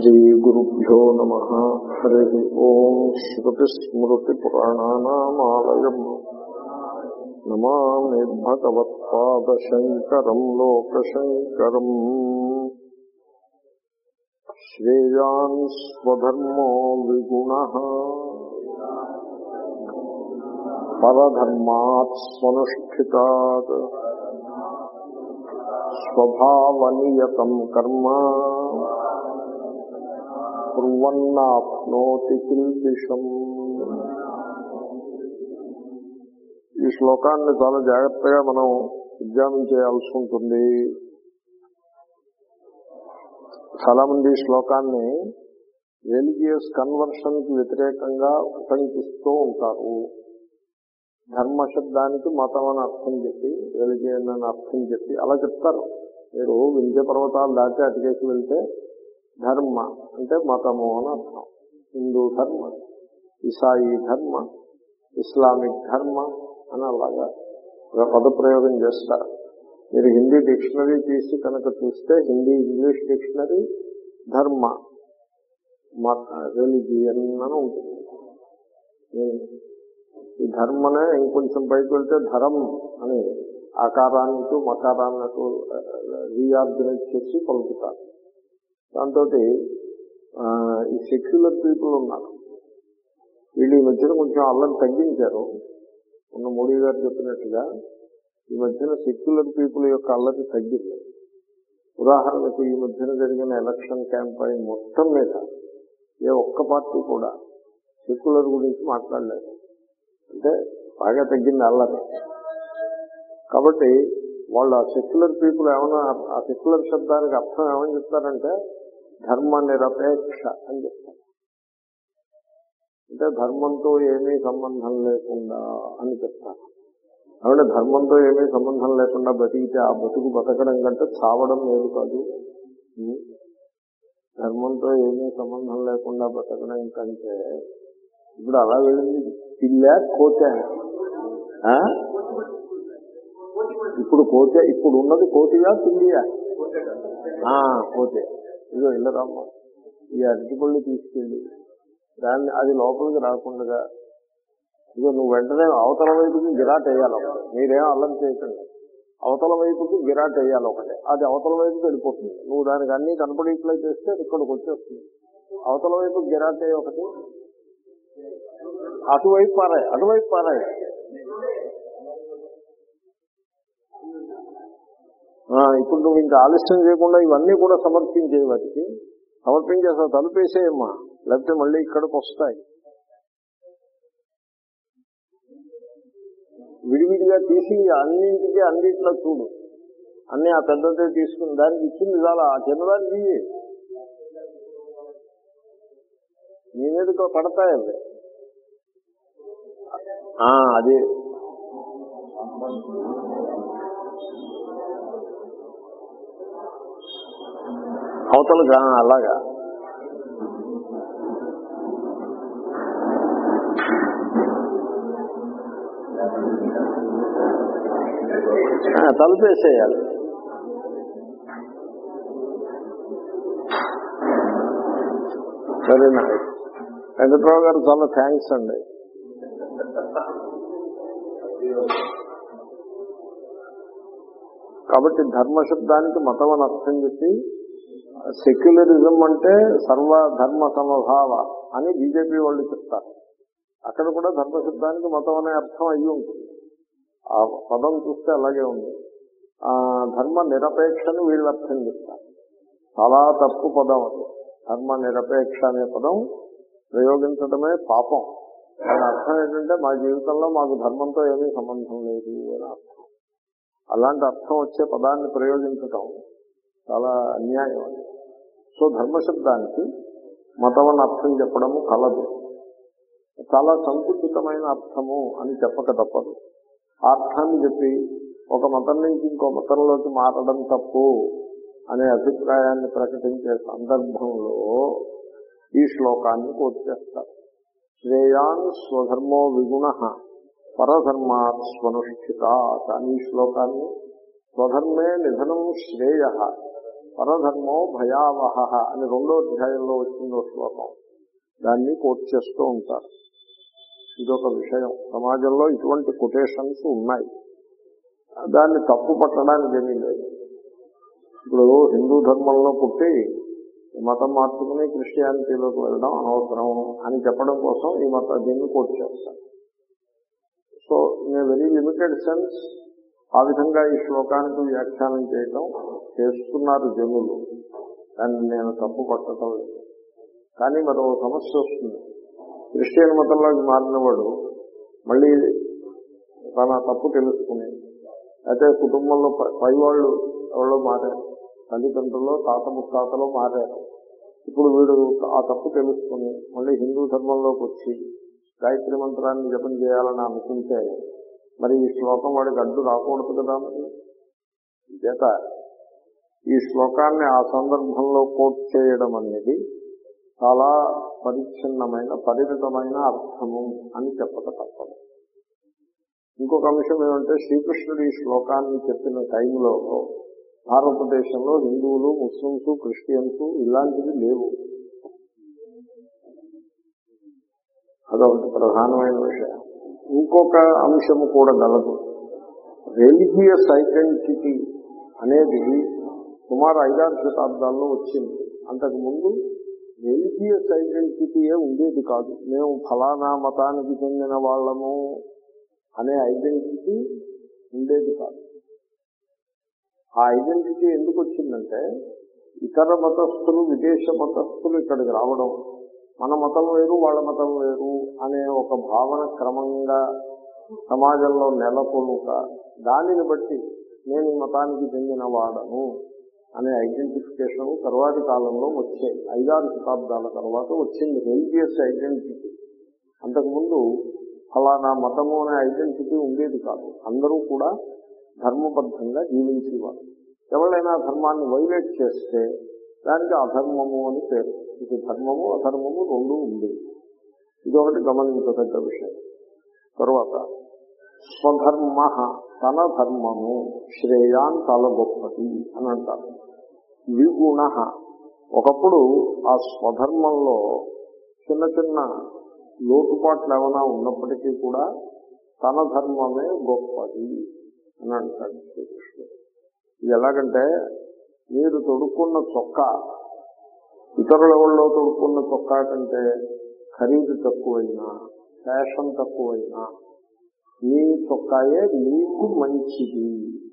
శ్రీగురుభ్యో నమ హరి ఓం శ్రుతిస్మృతిపురాణానామాలయం నమామి భగవత్పాదశంకరం లోకశంకరం శ్రేయాన్ స్వధర్మో విగుణ పరధర్మాత్ స్వనుష్ఠితాత్ స్వభావనియతం కర్మ కుర్వన్నాప్నోతి కిల్బిషం ఈ శ్లోకాన్ని చాలా జాగ్రత్తగా మనం ఎగ్జామిన్ చేయాల్సి ఉంటుంది చాలా మంది ఈ శ్లోకాన్ని రిలీజియస్ కన్వర్షన్ కి వ్యతిరేకంగా ఉటంకిస్తూ ఉంటారు ధర్మ శబ్దానికి మతం అని అర్థం చెప్పి రిలిజియన్ అని అర్థం చెప్పి అలా చెప్తారు మీరు వింధ్య పర్వతాలు దాటి అటుకేసి వెళ్తే ధర్మ అంటే మతము అని అర్థం హిందూ ధర్మ ఇసాయి ధర్మ ఇస్లామిక్ ధర్మ అని అలాగా పదప్రయోగం చేస్తారు మీరు హిందీ డిక్షనరీ తీసి కనుక చూస్తే హిందీ ఇంగ్లీష్ డిక్షనరీ ధర్మ మత రిలిజియన్ అని ఉంటుంది ఈ ధర్మనే ఇంకొంచెం పైకి వెళ్తే ధరం అని ఆకారానికి మకారానికి రీఆర్గనైజ్ చేసి పలుకుతారు దాంతో ఈ సెక్యులర్ పీపుల్ ఉన్నారు వీళ్ళు ఈ మధ్యన కొంచెం అల్లం తగ్గించారు ఉన్న మోడీ గారు చెప్పినట్టుగా ఈ మధ్యన సెక్యులర్ పీపుల్ యొక్క అల్లరి తగ్గింది ఉదాహరణకు ఈ మధ్యన జరిగిన ఎలక్షన్ క్యాంపెయిన్ మొత్తం మీద ఏ ఒక్క పార్టీ కూడా సెక్యులర్ గురించి మాట్లాడలేదు అంటే బాగా తగ్గింది అల్లరి కాబట్టి వాళ్ళు ఆ సెక్యులర్ పీపుల్ ఏమైనా ఆ సెక్యులర్ శబ్దానికి అర్థం ఏమని చెప్తారంటే ధర్మ నిరపేక్ష అని చెప్తారు అంటే ధర్మంతో ఏమీ సంబంధం లేకుండా అని చెప్తారు కాబట్టి ధర్మంతో ఏమీ సంబంధం లేకుండా బతికితే ఆ బతుకు బతకడం కంటే చావడం లేదు కాదు ధర్మంతో ఏమీ సంబంధం లేకుండా బతకడం కంటే ఇప్పుడు అలా వెళ్ళింది పిల్ల కోతే ఇప్పుడు కోతే ఇప్పుడు ఉన్నది కోతియా పిల్లియా కోతే ఇదో ఇల్లరమ్మ ఈ అరటిపళ్ళు తీసుకెళ్ళి దాన్ని అది లోపలికి రాకుండా ఇదో నువ్వు వెంటనే అవతల వైపుకి గిరాట్ వేయాలి ఒకటి మీరేం అల్లం చేయకండి అవతల వైపుకి గిరాట్ వేయాలి ఒకటి అది అవతల వైపుకి వెళ్ళిపోతుంది నువ్వు దానికి అన్ని కనపడేట్లే చేస్తే అది ఇక్కడికి వచ్చేస్తుంది అవతల వైపు గిరాట్ అయ్యి ఒకటి అటువైపు పారాయి అటువైపు పారాయి ఇప్పుడు నువ్వు ఇంకా ఆలస్యం చేయకుండా ఇవన్నీ కూడా సమర్పించే వాటికి సమర్పించేసా తలుపేసేయమ్మా లేకపోతే మళ్ళీ ఇక్కడికి వస్తాయి విడివిడిగా తీసి అన్నింటికి అన్నింటిలో చూడు అన్ని ఆ పెద్దదే తీసుకుని దానికి ఇచ్చింది చాలా ఆ చిన్నదానికి నీ మీద పడతాయండి అది అవతలుగా అలాగా తలుపేసేయాలి సరేనా వెంకట్రావు గారు చాలా థ్యాంక్స్ అండి కాబట్టి ధర్మశబ్దానికి మతం అని అర్థం చెప్పి సెక్యులరిజం అంటే సర్వ ధర్మ సమభావ అని బీజేపీ వాళ్ళు చెప్తారు అక్కడ కూడా ధర్మశబ్దానికి మతం అనే అర్థం అయ్యి ఉంటుంది ఆ పదం చూస్తే అలాగే ఉంది ఆ ధర్మ నిరపేక్షని వీళ్ళు అర్థం చెప్తారు చాలా తప్పు పదం అది ధర్మ నిరపేక్ష అనే పదం ప్రయోగించడమే పాపం దాని అర్థం ఏంటంటే మా జీవితంలో మాకు ధర్మంతో ఏమీ సంబంధం లేదు అని అర్థం అలాంటి అర్థం వచ్చే పదాన్ని ప్రయోగించటం చాలా అన్యాయం అది సో ధర్మశబ్దానికి మతం అని అర్థం చెప్పడము కలదు చాలా సంకుచితమైన అర్థము అని చెప్పక తప్పదు ఆ అర్థాన్ని చెప్పి ఒక మతం నుంచి ఇంకో మతంలోకి మారడం తప్పు అనే అభిప్రాయాన్ని ప్రకటించే సందర్భంలో ఈ శ్లోకాన్ని కోట్ చేస్తారు శ్రేయాన్ స్వధర్మో విగుణ పరధర్మాత్ స్వనుష్ఠిత కానీ ఈ శ్లోకాన్ని స్వధర్మే నిధనం శ్రేయ పరధర్మో భయావహ అని రెండో అధ్యాయంలో వచ్చిందో శ్లోకం దాన్ని కోట్ చేస్తూ ఉంటారు ఇదొక విషయం సమాజంలో ఇటువంటి కొటేషన్స్ ఉన్నాయి దాన్ని తప్పు పట్టడానికి ఏమీ లేదు ఇప్పుడు హిందూ ధర్మంలో పుట్టి మతం మార్చుకుని క్రిస్టియానిటీలోకి వెళ్ళడం అనవసరం అని చెప్పడం కోసం ఈ మత దీన్ని కోట్ చేస్తారు so in very limited sense ఆ విధంగా ఈ శ్లోకానికి వ్యాఖ్యానం చేయటం చేస్తున్నారు జనులు దాన్ని నేను తప్పు పట్టడం లేదు కానీ మరో సమస్య వస్తుంది క్రిస్టియన్ మతంలోకి మారినవాడు మళ్ళీ తన తప్పు తెలుసుకుని అయితే కుటుంబంలో ప- పై వాళ్ళు ఎవరో మారారు తల్లిదండ్రులు తాత ముత్తాతలో మారారు ఇప్పుడు వీడు ఆ తప్పు తెలుసుకుని మళ్ళీ హిందూ ధర్మంలోకి వచ్చి గాయత్రి మంత్రాన్ని జపం చేయాలని అనుకుంటే మరి ఈ శ్లోకం వాడికి అడ్డు రాకూడదు కదా మరి చేత ఈ శ్లోకాన్ని ఆ సందర్భంలో కోట్ చేయడం అనేది చాలా పరిచ్ఛిన్నమైన పరిమితమైన అర్థము అని చెప్పక తప్పదు ఇంకొక అంశం ఏమంటే శ్రీకృష్ణుడు ఈ శ్లోకాన్ని చెప్పిన టైంలో భారతదేశంలో హిందువులు ముస్లింస్ క్రిస్టియన్స్ ఇలాంటివి లేవు అదొకటి ప్రధానమైన విషయం ఇంకొక అంశము కూడా గలదు రిలీజియస్ ఐడెంటిటీ అనేది సుమారు ఐదారు శతాబ్దాల్లో వచ్చింది అంతకు ముందు రిలీజియస్ ఐడెంటిటీయే ఉండేది కాదు మేము ఫలానా మతానికి చెందిన వాళ్ళము అనే ఐడెంటిటీ ఉండేది కాదు ఆ ఐడెంటిటీ ఎందుకు వచ్చిందంటే ఇతర మతస్థులు విదేశ మతస్థులు ఇక్కడికి రావడం మన మతం వేరు వాళ్ళ మతం వేరు అనే ఒక భావన క్రమంగా సమాజంలో నెలకొనుక దానిని బట్టి నేను ఈ మతానికి చెందిన వాడను అనే ఐడెంటిఫికేషన్ తర్వాతి కాలంలో వచ్చాయి ఐదారు శతాబ్దాల తర్వాత వచ్చింది రిలీజియస్ ఐడెంటిటీ అంతకుముందు ఫలానా మతము అనే ఐడెంటిటీ ఉండేది కాదు అందరూ కూడా ధర్మబద్ధంగా జీవించేవారు ఎవరైనా ధర్మాన్ని వైలేట్ చేస్తే దానికి అధర్మము అని పేరు ఇది ధర్మము అధర్మము రెండు ఉండేవి ఇది ఒకటి గమనించదగ్గ విషయం తరువాత స్వధర్మ తన ధర్మము శ్రేయాన్ చాలా గొప్పది అని అంటారు విగుణ ఒకప్పుడు ఆ స్వధర్మంలో చిన్న చిన్న లోటుపాట్లు ఏమైనా ఉన్నప్పటికీ కూడా తన ధర్మమే గొప్పది అని అంటాడు శ్రీకృష్ణుడు ఇది ఎలాగంటే మీరు తొడుక్కున్న చొక్కా ఇతరుల ఎవరిలో తొడుక్కున్న చొక్కా కంటే ఖరీదు తక్కువైనా ఫ్యాషన్ తక్కువైనా మీ చొక్కాయే మీకు మంచిది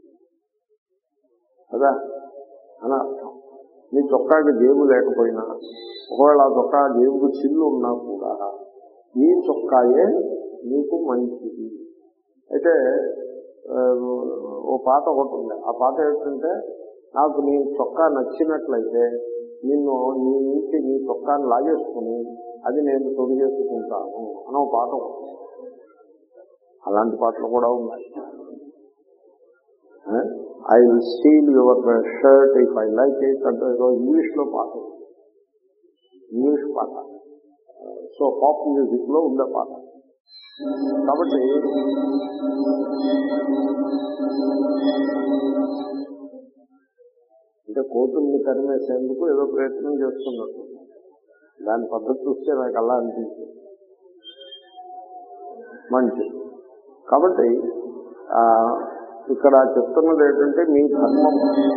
కదా అని అర్థం మీ చొక్కాకి జేబు లేకపోయినా ఒకవేళ ఆ చొక్కా జేబుకు చిల్లు ఉన్నా కూడా మీ చొక్కాయే మీకు మంచిది అయితే ఆ, ఓ పాట ఒకటి ఉంది ఆ పాట ఏంటంటే నాకు నీ చొక్కా నచ్చినట్లయితే నిన్ను నీ నుంచి నీ చొక్కాని లాగేసుకుని అది నేను తొడిగేసుకుంటాను అని ఒక పాట ఒకటి ఉంది. అలాంటి పాటలు కూడా ఉన్నాయి I will steal your shirt if I like it అంటే ఏదో ఇంగ్లీష్ లో పాట ఉంది. ఇంగ్లీష్ పాట సో పాప్ మ్యూజిక్ లో ఉండే పాట కాబట్టి అంటే కోతుల్ని తరిమేసేందుకు ఏదో ప్రయత్నం చేస్తున్నట్టు దాని పద్ధతి చూస్తే నాకు అలా అనిపించింది మంచి కాబట్టి ఆ, ఇక్కడ చెప్తున్నది ఏంటంటే మీ ధర్మం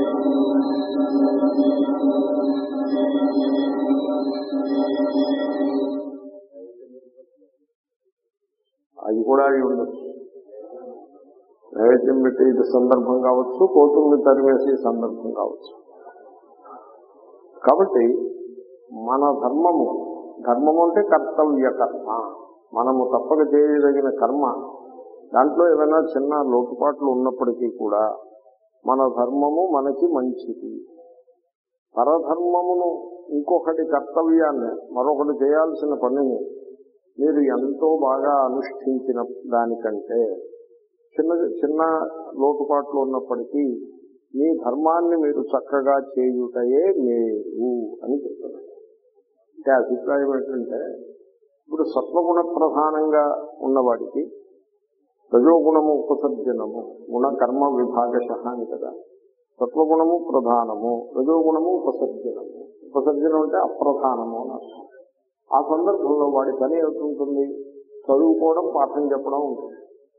అది కూడా అయి ఉండొచ్చు నైవేద్యం పెట్టి ఇది సందర్భం కావచ్చు కోతుల్ని తరివేసే సందర్భం కావచ్చు కాబట్టి మన ధర్మము ధర్మము అంటే కర్తవ్య కర్మ మనము తప్పక చేయదగిన కర్మ దాంట్లో ఏదైనా చిన్న లోటుపాట్లు ఉన్నప్పటికీ కూడా మన ధర్మము మనకి మంచిది పరధర్మమును ఇంకొకటి కర్తవ్యాన్ని మరొకటి చేయాల్సిన పనిని మీరు ఎంతో బాగా అనుష్ఠించిన దానికంటే చిన్న చిన్న లోటుపాట్లు ఉన్నప్పటికీ మీ ధర్మాన్ని మీరు చక్కగా చేయుటయే మేలు అని చెప్తున్నారు అంటే అభిప్రాయం ఏంటంటే ఇప్పుడు సత్వగుణ ప్రధానంగా ఉన్నవాడికి రజోగుణము ఉపసర్జనము గుణ కర్మ విభాగశ అని కదా సత్వగుణము ప్రధానము రజోగుణము ఉపసర్జనము ఉపసర్జనం అంటే అప్రధానము అని అర్థం ఆ సందర్భంలో వాడి పని ఏమిటి చదువుకోవడం పాఠం చెప్పడం ఉంటుంది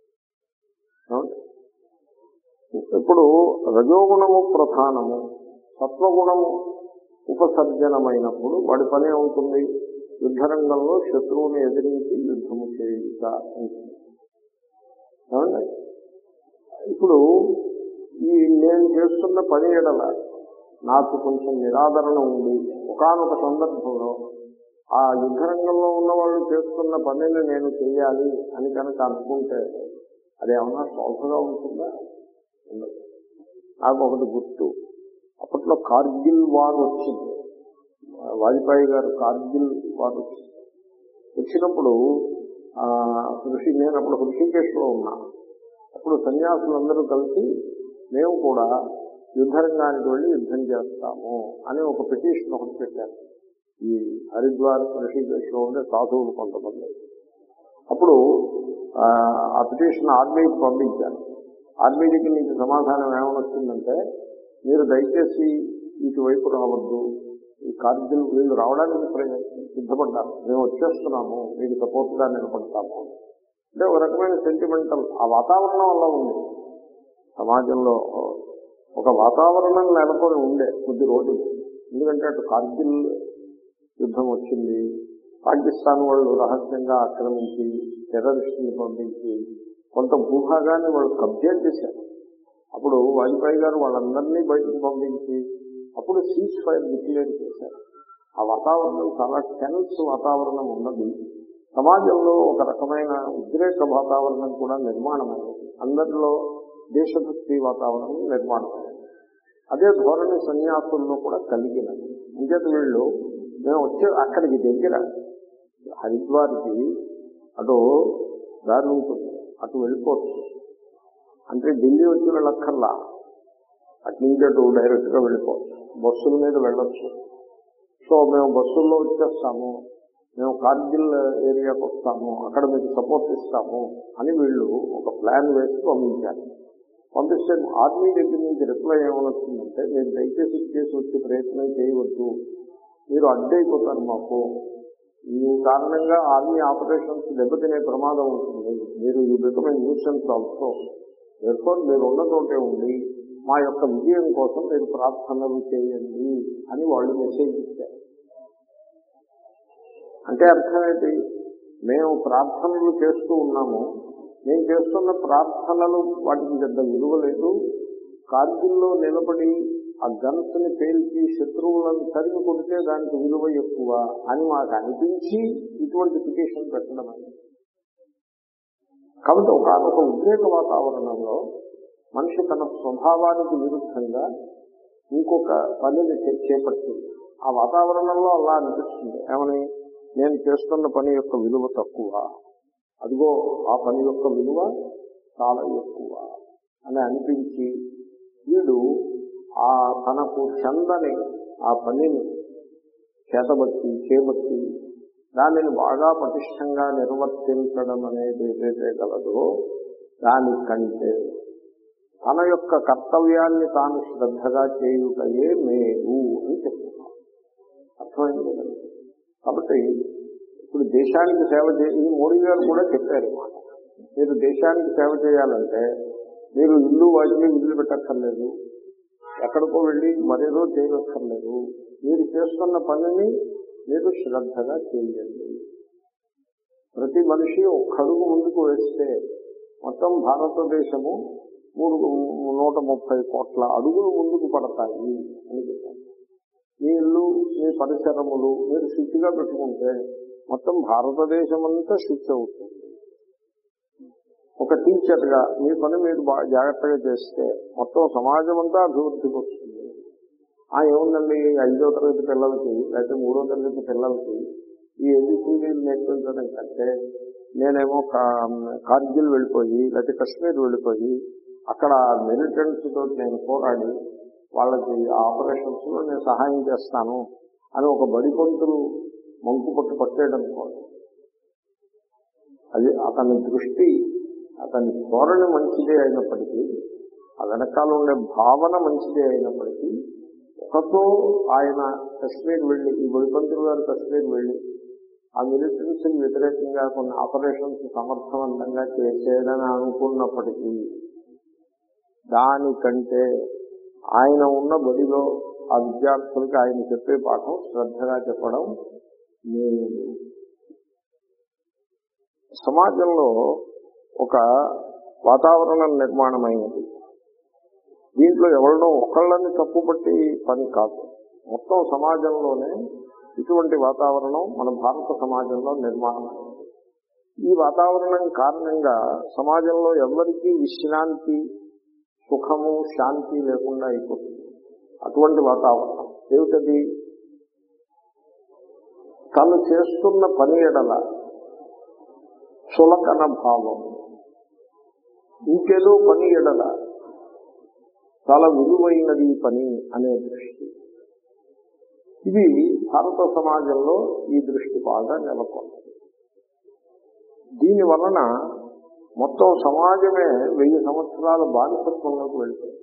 ఏమండి? ఇప్పుడు రజోగుణము ప్రధానము సత్వగుణము ఉపసర్జనమైనప్పుడు వాడి పని ఏమవుతుంది యుద్ధరంగంలో శత్రువుని ఎదిరించి యుద్ధము చేయుట ఉంటుంది ఏమండి? ఇప్పుడు ఈ నేను చేస్తున్న పని ఎడల నాకు కొంచెం నిరాదరణ ఉంది ఒకనొక సందర్భంలో ఆ యుద్ధరంగంలో ఉన్న వాళ్ళు చేస్తున్న పనిని నేను చేయాలి అని కనుక అనుకుంటే అదేమన్నా శోభగా ఉంటుందా ఉండదు నాకు ఒకటి గుర్తు అప్పట్లో కార్గిల్ వార్ వచ్చింది వాజ్పేయి గారు కార్గిల్ వార్ వచ్చింది వచ్చినప్పుడు ఆ, ఋషి నేను అప్పుడు హృషికేశ్లో ఉన్నా అప్పుడు సన్యాసులందరూ కలిసి మేము కూడా యుద్ధరంగానికి వెళ్ళి యుద్ధం చేస్తాము అని ఒక పిటిషన్ ఒకటి పెట్టారు ఈ హరిద్వార్ ఋషికేశ్లో ఉండే సాధువులు కొంతమంది అప్పుడు ఆ, ఆ పిటిషన్ ఆర్మీకి పంపించాను ఆర్మీ దగ్గర నుంచి సమాధానం ఏమొచ్చిందంటే మీరు దయచేసి ఇటువైపు రావద్దు ఈ కార్గిల్ వీళ్ళు రావడానికి ప్రయ- సిద్ధపడ్డారు మేము వచ్చేస్తున్నాము మీకు సపోర్ట్ గా నిలబడతాము అంటే ఒక రకమైన సెంటిమెంటల్ ఆ వాతావరణం వల్ల ఉంది సమాజంలో ఒక వాతావరణం నెలకొని ఉండే కొద్ది రోజులు ఎందుకంటే అటు కార్గిల్ యుద్ధం వచ్చింది పాకిస్తాన్ వాళ్ళు రహస్యంగా ఆక్రమించి టెర్రరిస్టుని పంపించి కొంత భూభాగాన్ని వాళ్ళు కబ్జా చేశారు అప్పుడు వాజ్పేయి గారు వాళ్ళందరినీ బయటకు పంపించి అప్పుడు సీజ్ ఫైర్ డిక్లేర్ చేశారు ఆ వాతావరణం చాలా టెన్స్ వాతావరణం ఉన్నది సమాజంలో ఒక రకమైన ఉద్రేక వాతావరణం కూడా నిర్మాణమైనది అందరిలో దేశభక్తి వాతావరణం నిర్మాణమైనది అదే ధోరణి సన్యాసుల్లో కూడా కలిగినది అంచేత వీళ్ళు మేము వచ్చే అక్కడికి దగ్గర హరిద్వార్కి అటు దారి ఉంటుంది అటు వెళ్ళిపోవచ్చు అంటే ఢిల్లీ వచ్చి వెళ్ళక్కర్లా అటు నుంచి అటు డైరెక్ట్ గా వెళ్ళిపోవచ్చు బస్సుల మీద వెళ్ళొచ్చు సో మేము బస్సుల్లో వచ్చేస్తాము మేము కార్గిల్ ఏరియాకి వస్తాము అక్కడ మీకు సపోర్ట్ ఇస్తాము అని వీళ్ళు ఒక ప్లాన్ వేసి పంపించారు పంపిస్తే ఆర్మీ దగ్గర నుంచి రిప్లై ఏమవుతుందంటే మీరు దయచేసి చేసి వచ్చే ప్రయత్నం చేయవద్దు మీరు అడ్డైపోతారు మాకు ఈ కారణంగా ఆర్మీ ఆపరేషన్స్ దెబ్బతినే ప్రమాదం ఉంటుంది మీరు ఈ బికమ్ న్యూసెన్స్ ఆల్సో ఎర్ఫోర్ మీరు ఉన్న చోటే ఉండి మా యొక్క విజయం కోసం మీరు ప్రార్థనలు చేయండి అని వాళ్ళు మెసేజ్ ఇచ్చారు అంటే అర్థం ఏంటి మేము ప్రార్థనలు చేస్తూ ఉన్నాము నేను చేస్తున్న ప్రార్థనలు వాటికి పెద్ద విలువ లేదు కార్గిల్లో నిలబడి ఆ గన్స్ ని పేల్చి శత్రువులను తరిమి కొడితే దానికి విలువ ఎక్కువ అని మాకు అనిపించి ఇటువంటి పిటిషన్ పెట్టడం అయింది కాబట్టి ఒక ఒక ఉద్రేక వాతావరణంలో మనిషి తన స్వభావానికి విరుద్ధంగా ఇంకొక పనిని చే- చేపట్టింది ఆ వాతావరణంలో అలా అనిపిస్తుంది ఏమని నేను చేస్తున్న పని యొక్క విలువ తక్కువ అదిగో ఆ పని యొక్క విలువ చాలా ఎక్కువ అని అనిపించి వీడు ఆ తనకు చెందని ఆ పనిని చేతబట్టి చేపట్టి దానిని బాగా పటిష్టంగా నిర్వర్తించడం అనేది ఏదైతే గలదో దానికంటే తన యొక్క కర్తవ్యాన్ని తాను శ్రద్ధగా చేయుటయే మేలు అని చెప్తున్నాను అర్థమైంది కదండి కాబట్టి ఇప్పుడు దేశానికి సేవ చే ఇది మోడీ గారు కూడా చెప్పారు ఈ మాట. మీరు దేశానికి సేవ చేయాలంటే మీరు ఇల్లు వాటిని ఇల్లు పెట్టక్కర్లేదు ఎక్కడికో వెళ్ళి మరేదో చేయక్కర్లేదు మీరు చేస్తున్న పనిని మీరు శ్రద్ధగా చేయండి ప్రతి మనిషి ఒక్క అడుగు ముందుకు వేస్తే మొత్తం భారతదేశము మూడు నూట ముప్పై కోట్ల అడుగులు ముందుకు పడతాయి అని చెప్పారు మీ ఇల్లు మీ పరిసరములు మీరు శుచిగా పెట్టుకుంటే మొత్తం భారతదేశం అంతా శుచి అవుతుంది ఒక టీచర్ గా మీ పని మీరు బాగా జాగ్రత్తగా చేస్తే మొత్తం సమాజం అంతా అభివృద్ధికి వస్తుంది ఆ ఏముందండి ఐదో తరగతి పిల్లలకి లేకపోతే మూడో తరగతి పిల్లలకి ఈ ఏబిసిడీ నేర్పించడం కంటే నేనేమో కా- కార్గిల్ వెళ్ళిపోయి లేకపోతే కశ్మీర్ వెళ్ళిపోయి అక్కడ మిలిటెంట్స్ తోటి నేను పోరాడి వాళ్ళకి ఆపరేషన్స్ లో నేను సహాయం చేస్తాను అని ఒక బడి పంతులు మంకు పట్టు పట్టేయడం అనుకోండి అది అతని దృష్టి అతని ధోరణి మంచిదే అయినప్పటికీ ఆ వెనకాల ఉండే భావన మంచిదే అయినప్పటికీ ఒకతో ఆయన కశ్మీర్ వెళ్ళి ఈ బడిపంతులు గారు కశ్మీర్ వెళ్ళి ఆ మిలిటెన్సీ వ్యతిరేకంగా కొన్ని ఆపరేషన్స్ సమర్థవంతంగా చేసేదని అనుకున్నప్పటికీ దానికంటే ఆయన ఉన్న బడిలో ఆ విద్యార్థులకి ఆయన చెప్పే పాఠం శ్రద్ధగా చెప్పడం మేలు సమాజంలో ఒక వాతావరణం నిర్మాణమైనది దీంట్లో ఎవరినో ఒకళ్ళని తప్పుపట్టి పని కాదు మొత్తం సమాజంలోనే ఇటువంటి వాతావరణం మన భారత సమాజంలో నిర్మాణమైంది ఈ వాతావరణం కారణంగా సమాజంలో ఎవరికీ విశ్రాంతి సుఖము శాంతి లేకుండా అయిపోతుంది అటువంటి వాతావరణం ఏమిటది తను చేస్తున్న పని ఎడల చులకన భావం ఇంకేదో పని ఎడల చాలా విలువైనది ఈ పని అనే దృష్టి ఇది భారత సమాజంలో ఈ దృష్టి బాగా నెలకొన్నది దీని వలన మొత్తం సమాజమే వెయ్యి సంవత్సరాల బానిసత్వంలోకి వెళ్తుంది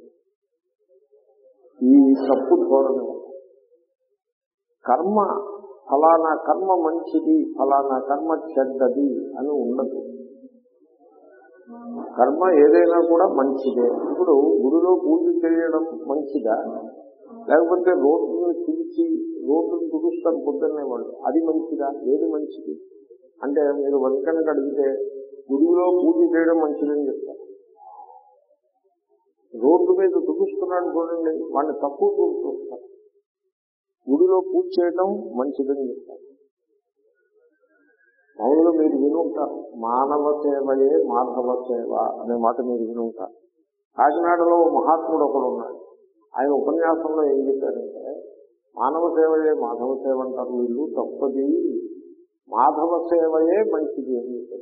ఈ తప్పు ధోరణి వల్ల. కర్మ ఫలానా కర్మ మంచిది ఫలానా కర్మ చెడ్డది అని ఉండదు కర్మ ఏదైనా కూడా మంచిదే ఇప్పుడు గుడిలో పూజ చేయడం మంచిదా లేకపోతే రోడ్డుని తుడిచి రోడ్డును తుడుస్తారు పొద్దున్నే వాళ్ళు అది మంచిదా ఏది మంచిది అంటే మీరు వెంకన్నకి అడిగితే గుడిలో పూజ చేయడం మంచిదని చెప్తారు రోడ్డు మీద తుడుస్తున్నాడు చూడండి వాడిని తక్కువ చూస్తారు గుడిలో పూజ చేయడం మంచిదని చెప్తారు మామూలుగా మీరు వినుంటారు మానవ సేవయే మాధవ సేవ అనే మాట మీరు వినుంటారు కాకినాడలో ఓ మహాత్ముడు ఒకడు ఉన్నాడు ఆయన ఉపన్యాసంలో ఏం చెప్పారంటే మానవ సేవయే మాధవ సేవ అంటారు వీళ్ళు తప్పది మాధవ సేవయే మంచిది అని చెప్పారు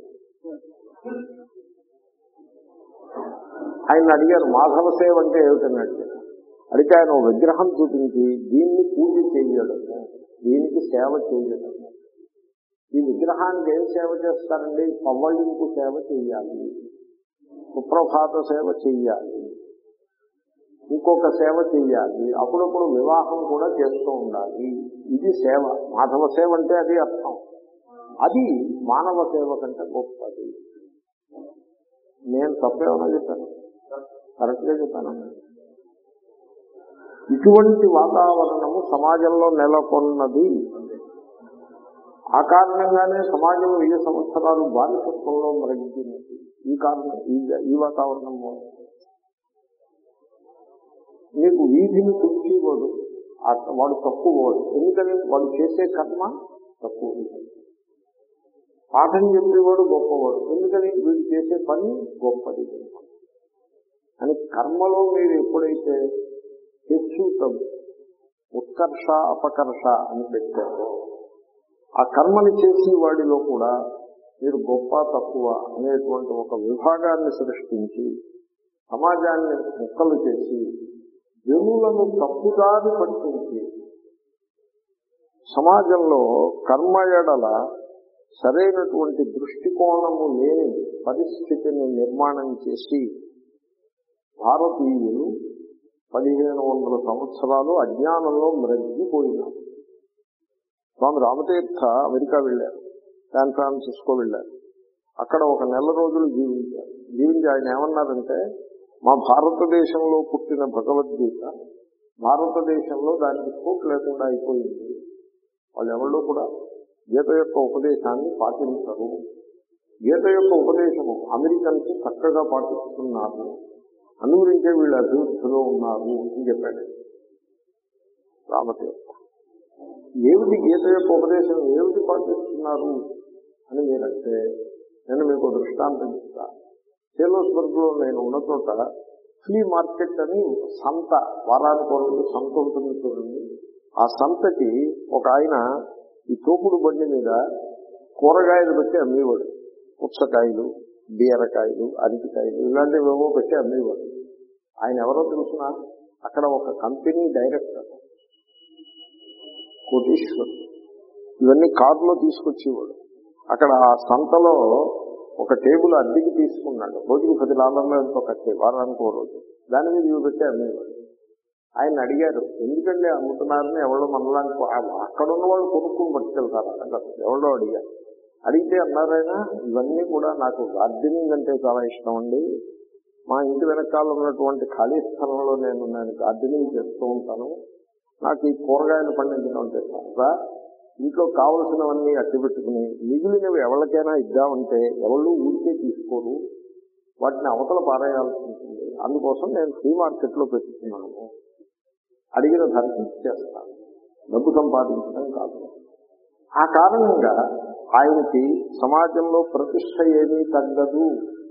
ఆయన అడిగారు మాధవ సేవ అంటే ఏమిటని అడిగారు అడిగితే ఆయన ఓ విగ్రహం చూపించి దీన్ని పూజ చేయడం దీనికి సేవ చేయడం ఈ విగ్రహానికి ఏం సేవ చేస్తారండి పవ్వళింపు సేవ చేయాలి సుప్రభాత సేవ చెయ్యాలి ఇంకొక సేవ చెయ్యాలి అప్పుడప్పుడు వివాహం కూడా చేస్తూ ఉండాలి ఇది సేవ మాధవ సేవ అంటే అది అర్థం అది మానవ సేవ కంటే గొప్పది నేను తప్పేమన్నా చెప్పాను కరెక్ట్గా చెప్పాను ఇటువంటి వాతావరణము సమాజంలో నెలకొన్నది ఆ కారణంగానే సమాజం వెయ్యి సంవత్సరాలు బానిసత్వంలో మరగింది ఈ కారణం ఈ ఈ వాతావరణం మూలం నీకు వీధిని తుడిచేవాడు ఆ- వాడు తక్కువ వాడు ఎందుకని వాడు చేసే కర్మ తక్కువ పాఠం చెప్పేవాడు గొప్పవాడు ఎందుకని వీడు చేసే పని గొప్పది అని కర్మలో మీరు ఎప్పుడైతే హెచ్చు తగ్గు ఉత్కర్ష అపకర్ష అని పెట్టారో ఆ కర్మని చేసి వాడిలో కూడా మీరు గొప్ప తక్కువ అనేటువంటి ఒక విభాగాన్ని సృష్టించి సమాజాన్ని ముక్కలు చేసి జనులను తప్పుదారి పట్టించి సమాజంలో కర్మ ఎడల సరైనటువంటి దృష్టికోణము లేని పరిస్థితిని నిర్మాణం చేసి భారతీయులు పదిహేను వందల సంవత్సరాలు అజ్ఞానంలో మ్రగ్గిపోయినారు స్వామి రామతీర్థ అమెరికా వెళ్ళారు శాన్ ఫ్రాన్సిస్కో వెళ్ళారు అక్కడ ఒక నెల రోజులు జీవించారు జీవించి ఆయన ఏమన్నారంటే మా భారతదేశంలో పుట్టిన భగవద్గీత భారతదేశంలో దానికి స్కోప్ లేకుండా అయిపోయింది వాళ్ళు ఎవరు కూడా గీత యొక్క ఉపదేశాన్ని పాటించరు గీత యొక్క ఉపదేశము అమెరికన్స్ చక్కగా పాటిస్తున్నారు అందుగురించే వీళ్ళు అభివృద్ధిలో ఉన్నారు అని చెప్పాడు రామతీర్థ ఏమిటి గీత యొక్క ఉపదేశం ఏమిటి పాటిస్తున్నారు అని మీరంటే నేను మీకు ఒక దృష్టాంతం ఇస్తా సేలోస్బర్గ్ లో నేను ఉన్న చోట ఫ్లీ మార్కెట్ అని సంత వారానికి ఒక రోజు సంత ఉంటుంది చూడండి ఆ సంతకి ఒక ఆయన ఈ తోపుడు బండి మీద కూరగాయలు పెట్టి అమ్మేవాడు పుచ్చకాయలు బీరకాయలు అరటికాయలు ఇలాంటివి ఏవో పెట్టి అమ్మేవాడు ఆయన ఎవరో తెలుసిన అక్కడ ఒక కంపెనీ డైరెక్టర్ కోటీశ్వర్ ఇవన్నీ కారులో తీసుకొచ్చేవాడు అక్కడ ఆ సంతలో ఒక టేబుల్ అద్దెకి తీసుకున్నాడు రోజుకి పది డాలర్లు ఎంతో కట్టే వారానికి ఓ రోజు దాని మీద ఇవి పెట్టి అమ్మేవాడు ఆయన అడిగారు ఎందుకంటే అమ్ముతున్నారని ఎవరో మనలాంటి వా- అక్కడ ఉన్న వాళ్ళు కొనుక్కుని పట్టుకెళ్తారు అక్కడ ఎవరో అడిగారు అడిగితే అన్నారైనా ఇవన్నీ కూడా నాకు గార్డెనింగ్ అంటే చాలా ఇష్టం అండి మా ఇంటి వెనకాల ఉన్నటువంటి ఖాళీ స్థలంలో నేను నేను గార్డెనింగ్ చేస్తూ ఉంటాను నాకు ఈ కూరగాయలు పండించడం అంటే సరదా ఇంట్లో కావలసినవన్నీ అట్టి పెట్టుకుని మిగిలినవి ఎవరికైనా ఇద్దామంటే ఎవరు ఊరికే తీసుకోరు వాటిని అవతల పారేయాల్సి ఉంటుంది అందుకోసం నేను ఫ్రీ మార్కెట్లో పెట్టుకున్నాను అడిగిన ధరకి ఇచ్చేస్తాను డబ్బు సంపాదించడం కాదు ఆ కారణంగా ఆయనకి సమాజంలో ప్రతిష్ట ఏమీ తగ్గదు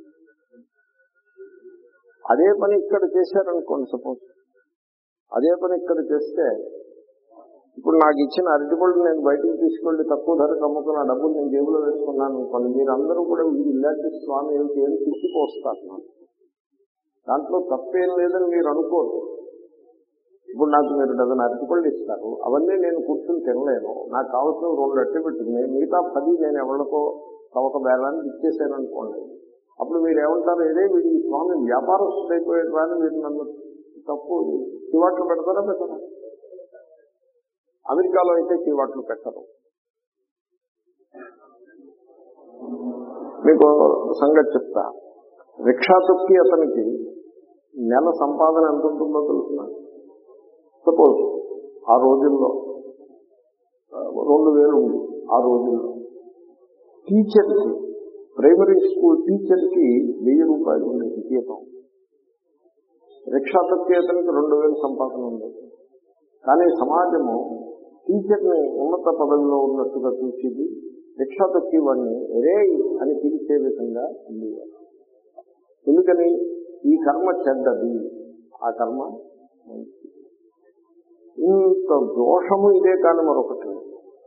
అదే పని ఇక్కడ చేశారనుకోండి సపోజ్ అదే పని ఇక్కడ చేస్తే ఇప్పుడు నాకు ఇచ్చిన అరటిపళ్ళు నేను బయటికి తీసుకెళ్లి తక్కువ ధరకు అమ్ముకున్న ఆ డబ్బులు నేను జేబులో వేసుకున్నాను అనుకోండి మీరు అందరూ కూడా ఇది ఇలాంటి స్వామి ఏమిటి అని తిప్పిపోస్తారు నాకు దాంట్లో తప్పేం లేదని మీరు అనుకోరు ఇప్పుడు నాకు మీరు డజన్ అరటిపళ్ళు ఇస్తారు అవన్నీ నేను కూర్చొని తినలేను నాకు కావాల్సిన రెండు అట్టి పెట్టుకుని మిగతా పది నేను ఎవరికో ఒక బేరానికి ఇచ్చేసాను అనుకోండి అప్పుడు మీరు ఏమంటారు ఏదే వీడి ఈ స్వామి వ్యాపారస్తుడు అయిపోయాడు కానీ మీరు నన్ను తప్పు చివాట్లు పెడతారా పెట్టరా అమెరికాలో అయితే చీవాట్లు పెట్టరు మీకు సంగతి చెప్తా రిక్షా తొక్కి అతనికి నెల సంపాదన ఎంత ఉంటుందో తెలుసిన సపోజ్ ఆ రోజుల్లో ఆ, రెండు వేలు ఉంది ఆ రోజుల్లో టీచర్కి ప్రైమరీ స్కూల్ టీచర్కి వెయ్యి రూపాయలు ఉండేది జీతం రిక్షా తొక్కి అతనికి రెండు వేలు సంపాదన ఉండేది కానీ సమాజము టీచర్ని ఉన్నత పదవిలో ఉన్నట్టుగా చూసేది రిక్షా తొక్కి వాడిని రే అని పిలిచే విధంగా ఉండేవారు ఎందుకని ఈ కర్మ చెడ్డది ఆ కర్మ మంచిది ఇంత దోషము ఇదే కానీ మరొకటి లేదు.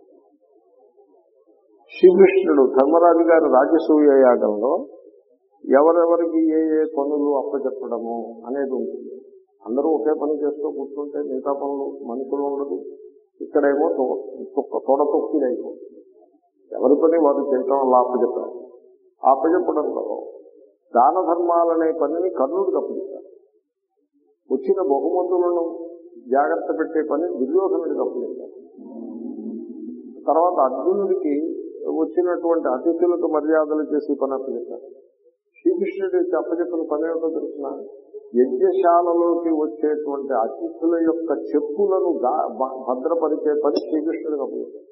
శ్రీకృష్ణుడు ధర్మరాజు గారి రాజసూయ యాగంలో ఎవరెవరికి ఏ ఏ పనులు అప్పచెప్పడము అనేది ఉంటుంది అందరూ ఒకే పని చేస్తూ కూర్చుంటే మిగతా పనులు మనుషులు ఉండదు ఇక్కడేమో తో- తొక్క- తొడ తొక్కిది అయిపోతుంది ఎవరి పని వారు చేయటం అలా అప్పచెప్పారు ఆ అప్పచెప్పడంలో దాన ధర్మాలనే పనిని కర్ణుడికి అప్పచెప్పారు వచ్చిన బహుమతులను జాగ్రత్త పెట్టే పని దుర్యోధనుడికి అప్పచెప్పారు తర్వాత అర్జునుడికి వచ్చినటువంటి అతిథులకు మర్యాదలు చేసి పని అప్పచెప్పారు శ్రీకృష్ణుడికి అప్పచెప్పిన పని ఏమిటో తెలిసిన యజ్ఞశాలలోకి వచ్చేటువంటి అతిథుల యొక్క చెప్పులను గా- భ- భద్రపరిచే పని శ్రీకృష్ణుడికి అప్పచెప్పారు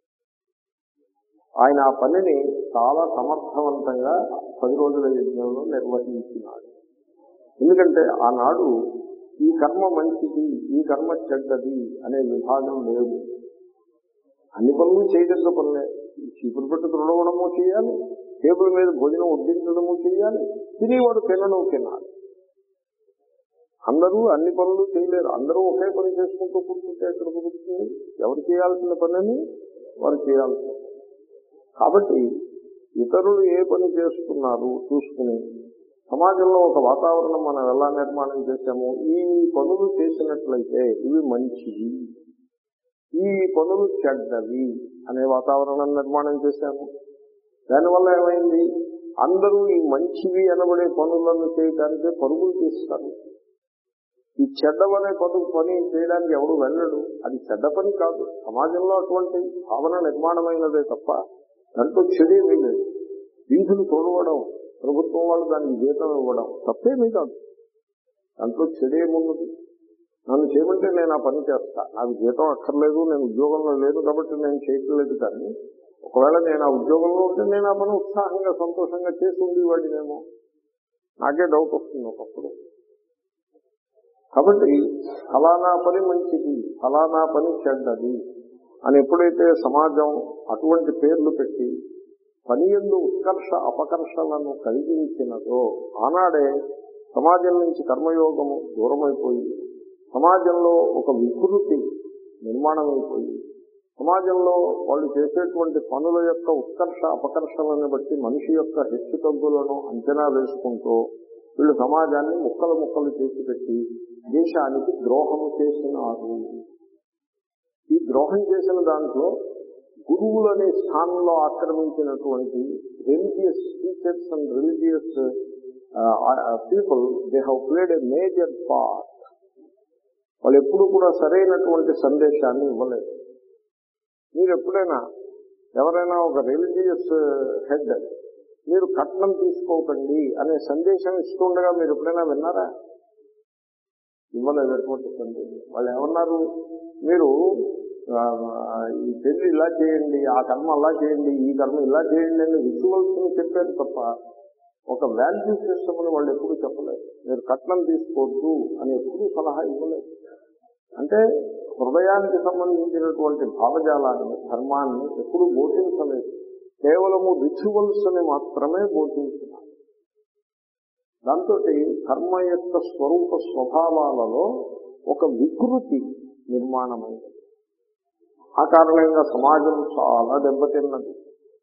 ఆయన ఆ పనిని చాలా సమర్థవంతంగా పది రోజుల యజ్ఞంలో నిర్వహించినాడు ఎందుకంటే ఆనాడు ఈ కర్మ మంచిది ఈ కర్మ చెడ్డది అనే విభాగం లేదు అన్ని పనులు చేయదగ్గ పనులే ఈ చీపురు పెట్టు తుడవడము చేయాలి టేబుల్ మీద భోజనం వడ్డించడము చేయాలి తినేవాడు తినను తినాలి అందరూ అన్ని పనులు చేయలేరు అందరూ ఒకే పని చేసుకుంటూ కూర్చుంటే ఎక్కడ కుదురుతుంది ఎవరు చేయాల్సిన పనిని వారు చేయాల్సింది కాబట్టి ఇతరులు ఏ పని చేస్తున్నారు చూసుకుని సమాజంలో ఒక వాతావరణం మనం ఎలా నిర్మాణం చేశాము ఈ పనులు చేసినట్లయితే ఇవి మంచివి ఈ పనులు చెడ్డవి అనే వాతావరణం నిర్మాణం చేశాము దానివల్ల ఏమైంది అందరూ ఈ మంచివి అనబడే పనులను చేయడానికి పరుగులు తీస్తారు ఈ చెడ్డవనే పని పని చేయడానికి ఎవడు వెళ్ళడు అది చెడ్డ పని కాదు సమాజంలో అటువంటి భావన నిర్మాణమైనదే తప్ప దాంట్లో చెడేమీ లేదు వీధులు తోడవడం ప్రభుత్వం వాళ్ళు దానికి జీతం ఇవ్వడం తప్పేమీ కాదు దాంట్లో చెడేమున్నది నన్ను చేయమంటే నేను ఆ పని చేస్తా నాకు జీతం అక్కర్లేదు నేను ఉద్యోగంలో లేదు కాబట్టి నేను చేయట్లేదు కానీ ఒకవేళ నేను ఆ ఉద్యోగంలో ఉంటే నేను ఆ పని ఉత్సాహంగా సంతోషంగా చేసి ఉండేవాడినేమో నాకే డౌట్ వస్తుంది ఒకప్పుడు కాబట్టి ఫలానా పని మంచిది ఫలానా పని చెడ్డది అని ఎప్పుడైతే సమాజం అటువంటి పేర్లు పెట్టి పని ఎందు ఉత్కర్ష అపకర్షలను కలిగించినదో ఆనాడే సమాజం నుంచి కర్మయోగము దూరమైపోయి సమాజంలో ఒక వికృతి నిర్మాణం అయిపోయి సమాజంలో వాళ్ళు చేసేటువంటి పనుల యొక్క ఉత్కర్ష అపకర్షలను బట్టి మనిషి యొక్క హెచ్చుతగ్గులను అంచనా వేసుకుంటూ వీళ్ళు సమాజాన్ని ముక్కలు ముక్కలు చేసి పెట్టి దేశానికి ద్రోహము చేసినారు ఈ ద్రోహం చేసిన దాంట్లో గురువులనే స్థానంలో ఆక్రమించినటువంటి religious teachers and religious people they have played a major part వాళ్ళు ఎప్పుడు కూడా సరైనటువంటి సందేశాన్ని ఇవ్వలేదు మీరు ఎప్పుడైనా ఎవరైనా ఒక రిలీజియస్ హెడ్ మీరు కట్నం తీసుకోకండి అనే సందేశం ఇస్తుండగా మీరు ఎప్పుడైనా విన్నారా ఇవ్వలేదటువంటి సందేశం వాళ్ళు ఏమన్నారు మీరు ఆ, ఈ పెళ్లి ఇలా చేయండి ఆ కర్మ అలా చేయండి ఈ కర్మ ఇలా చేయండి అని రిచువల్స్ చెప్పారు తప్ప ఒక వాల్యూ సిస్టమ్ అని వాళ్ళు ఎప్పుడు చెప్పలేదు మీరు కట్నం తీసుకోవద్దు అని ఎప్పుడు సలహా ఇవ్వలేదు అంటే హృదయానికి సంబంధించినటువంటి భావజాలాన్ని ధర్మాన్ని ఎప్పుడు బోధించలేదు కేవలము రిచువల్స్ అని మాత్రమే బోధించినారు దాంతో కర్మ యొక్క స్వరూప స్వభావాలలో ఒక వికృతి నిర్మాణమైంది ఆ కారణంగా సమాజం చాలా దెబ్బతిన్నది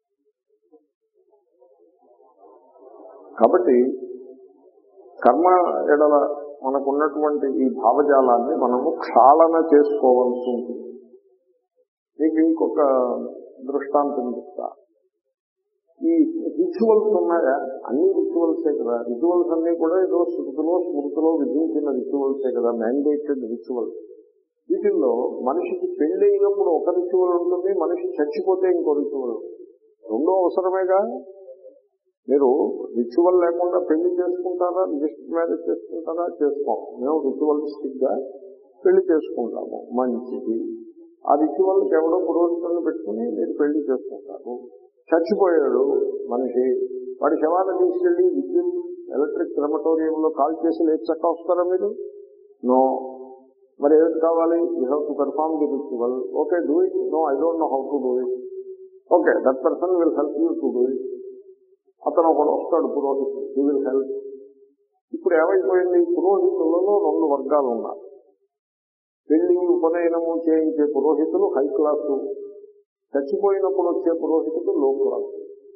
కాబట్టి కర్మ ఎడల మనకున్నటువంటి ఈ భావజాలాన్ని మనము క్షాళన చేసుకోవాల్సి ఉంటుంది మీకు ఇంకొక దృష్టాంతం చెప్తా ఈ రిచువల్స్ ఉన్నాయా అన్ని రిచువల్సే కదా రిచువల్స్ అన్ని కూడా ఏదో శృతిలో స్మృతిలో విధించిన రిచువల్సే కదా మ్యాండేటెడ్ రిచువల్స్ వీటిల్లో మనిషికి పెళ్లి అయినప్పుడు ఒక రిచువల్ ఉంటుంది మనిషి చచ్చిపోతే ఇంకో రిచువల్ రెండో అవసరమేగా మీరు రిచువల్ లేకుండా పెళ్లి చేసుకుంటారా రిజిస్టర్ మ్యారేజ్ చేసుకుంటారా చేసుకోం మేము రిచువలిస్టిక్ గా పెళ్లి చేసుకుంటాము మంచిది ఆ రిచువల్ ఎవడో పురోహితులను పెట్టుకుని మీరు పెళ్లి చేసుకుంటారు చచ్చిపోయాడు మనిషి వాడి శవాన్ని తీసుకెళ్లి విద్యుత్ ఎలక్ట్రిక్ క్రమటోరియంలో కాల్ చేసి లేచి చక్క వస్తారా మీరు నో మరి ఏది కావాలి you have to perform the ritual okay do it no I don't know how to do it okay that person will help you to do it అతను ఒకడు వస్తాడు పురోహితుడు హీ విల్ హెల్ప్ ఇప్పుడు ఏమైపోయింది పురోహితులలో రెండు వర్గాలు ఉన్నారు పెళ్లి ఉపనయనము చేయించే పురోహితులు హై క్లాసు చచ్చిపోయినప్పుడు వచ్చే పురోహితుడు లో క్లాసు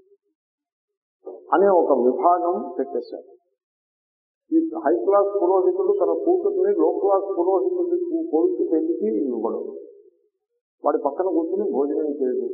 అనే ఒక విభాగం పెట్టేశారు ఈ హై క్లాస్ పురోహితుడు తన కూతుర్ని లో క్లాస్ పురోహితుడి కొడుకు పెళ్లికి ఇవ్వడు వాడి పక్కన కూర్చుని భోజనం చేయడు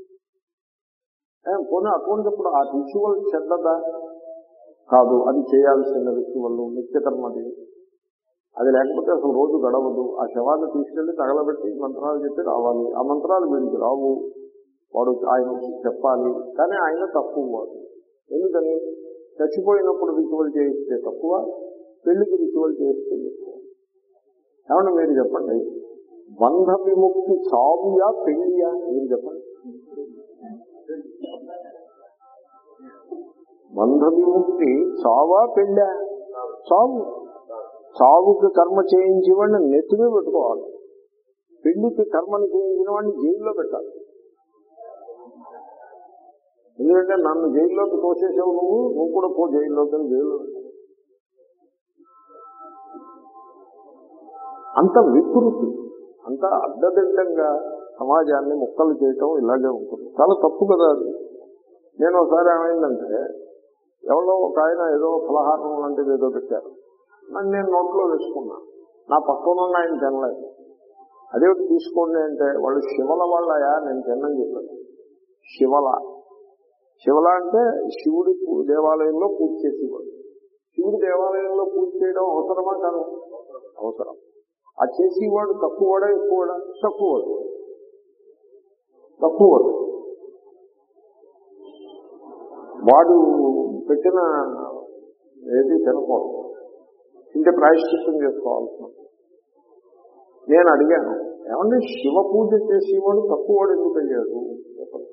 పోనీ అటువంటిప్పుడు ఆ రిచువల్ చెడ్డదా కాదు అది చేయాల్సిన రిచువల్ నిత్యకర్మది అది లేకపోతే అసలు రోజు గడవదు ఆ శవాన్ని తీసుకెళ్లి తగలబెట్టి మంత్రాలు చెప్పి రావాలి ఆ మంత్రాలు వీడికి రావు వాడు ఆయన చెప్పాలి కానీ ఆయన తక్కువ వాడు ఎందుకని చచ్చిపోయినప్పుడు రిచువల్ చేయిస్తే తక్కువ పెళ్లికి రిచువల్ చేయిస్తే ఎక్కువ ఏమన్నా మీరు చెప్పండి బంధ విముక్తి చావుయా పెళ్లియా మీరు చెప్పండి బంధ విముక్తి చావా పెళ్ళా చావు చావుకి కర్మ చేయించి వాడిని నెత్తిమే పెట్టుకోవాలి పెళ్లికి కర్మను చేయించిన వాడిని జైల్లో పెట్టాలి ఎందుకంటే నన్ను జైల్లోకి తోసేసావు నువ్వు నువ్వు కూడా పో జైల్లోకి అని జైల్లో పెట్టాలి అంత వికృతి అంత అడ్డదిడ్డంగా సమాజాన్ని ముక్కలు చేయటం ఇలాగే ఉంటుంది చాలా తప్పు కదా అది నేను ఒకసారి ఏమైందంటే ఎవరో ఒక ఆయన ఏదో ఫలహారం లాంటిది ఏదో పెట్టారు నన్ను నేను నోట్లో వేసుకున్నా నా పక్కన ఉన్న ఆయన తినలేదు అదేమిటి తీసుకోండి అంటే వాళ్ళు శివల వాళ్ళయా నేను తిన్నని చెప్పాను శివల శివల అంటే శివుడి పూ- దేవాలయంలో పూజ చేసేవాడు శివుడి దేవాలయంలో పూజ చేయడం అవసరమా కాదు అవసరం ఆ చేసేవాడు తక్కువడా ఎక్కువడా తక్కువడు తక్కువడు వాడు పెట్టిన ఏది తినకూడదు ఇంటే ప్రాయశ్చిత్తం చేసుకోవాల్సిన నేను అడిగాను ఏమండి శివ పూజ చేసేవాడు తక్కువవాడు ఎందుకు అయ్యాడు చెప్పండి.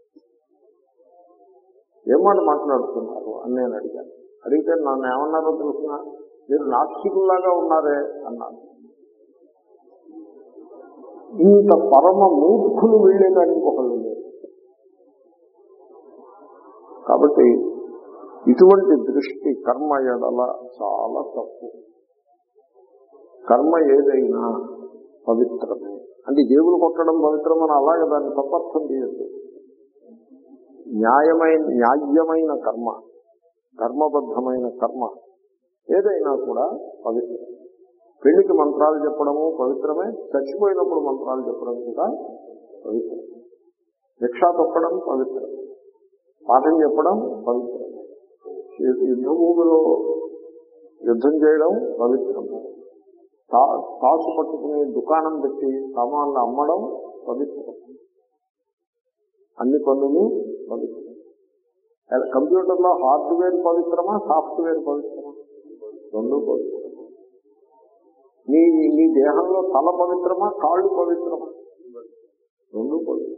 ఏం మాట మాట్లాడుతున్నారు అని నేను అడిగాను అడిగితే నన్ను ఏమన్నారో తెలుసిన మీరు నాస్తికుల్లాగా ఉన్నారే అన్నారు ఇంత పరమ మూర్ఖులు వీళ్ళే కానీ ఇంకొకళ్ళు లేరు కాబట్టి ఇటువంటి దృష్టి కర్మ ఎడల చాలా తప్పు కర్మ ఏదైనా పవిత్రమే అంటే జేబులు కొట్టడం పవిత్రమని అలాగే దాన్ని తప్పర్థం చేయొద్దు న్యాయమైన న్యాయమైన కర్మ ధర్మబద్ధమైన కర్మ ఏదైనా కూడా పవిత్రం పెళ్లికి మంత్రాలు చెప్పడము పవిత్రమే చచ్చిపోయినప్పుడు మంత్రాలు చెప్పడం కూడా పవిత్రం రిక్షా తొక్కడం పవిత్రం పాఠం చెప్పడం పవిత్రమే యుద్ధ భూమిలో యుద్ధం చేయడం పవిత్రము తా- తాసు పట్టుకుని దుకాణం పెట్టి సామాన్లు అమ్మడం పవిత్రం అన్ని పనులు పవిత్రం కంప్యూటర్లో హార్డ్వేర్ పవిత్రమా సాఫ్ట్వేర్ పవిత్రమా రెండు పవిత్రమా నీ నీ దేహంలో తల పవిత్రమా కాళ్ళు పవిత్రమా రెండు పవిత్రం